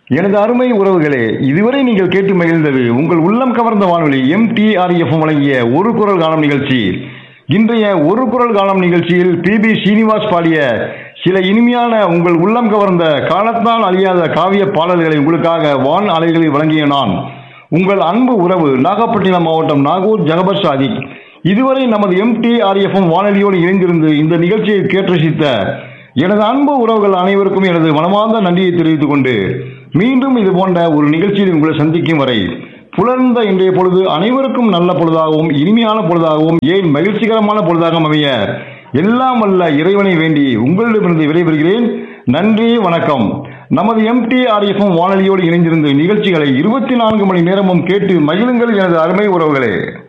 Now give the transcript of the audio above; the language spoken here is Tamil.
எனது அருமை உறவுகளே இதுவரை நீங்கள் கேட்டு மகிழ்ந்தது உங்கள் உள்ளம் கவர்ந்த வானொலி எம்டிஆர்எஃப் வழங்கிய ஒரு குரல் காலம் நிகழ்ச்சி இன்றைய ஒரு குரல் காலம் நிகழ்ச்சியில் பி பி ஸ்ரீனிவாஸ் பாடிய சில இனிமையான உங்கள் உள்ளம் கவர்ந்த காலத்தால் அழியாத காவிய பாடல்களை உங்களுக்காக வான் அலைகளில் வழங்கிய நான் உங்கள் அன்பு உறவு நாகப்பட்டினம் மாவட்டம் நாகூர் ஜகபர் சாதிக் இதுவரை நமது எம்டிஆர்எஃப்எம் வானொலியோடு இணைந்திருந்து இந்த நிகழ்ச்சியை கேட்டு ரசித்த எனது அன்பு உறவுகள் அனைவருக்கும் எனது மனமார்ந்த நன்றியை தெரிவித்துக் கொண்டு மீண்டும் இது போன்ற ஒரு நிகழ்ச்சியில் உங்களை சந்திக்கும் வரை புலர்ந்த இன்றைய பொழுது அனைவருக்கும் நல்ல பொழுதாகவும் இனிமையான பொழுதாகவும் ஏன் மகிழ்ச்சிகரமான பொழுதாகவும் அமைய எல்லாம் வல்ல இறைவனை வேண்டி உங்களிடமிருந்து விடைபெறுகிறேன் நன்றி வணக்கம் நமது எம்டிஆர்எஃப்எம் வானொலியோடு இணைந்திருந்த நிகழ்ச்சிகளை இருபத்தி நான்கு மணி நேரமும் கேட்டு மகிழுங்கள் எனது அருமை உறவுகளே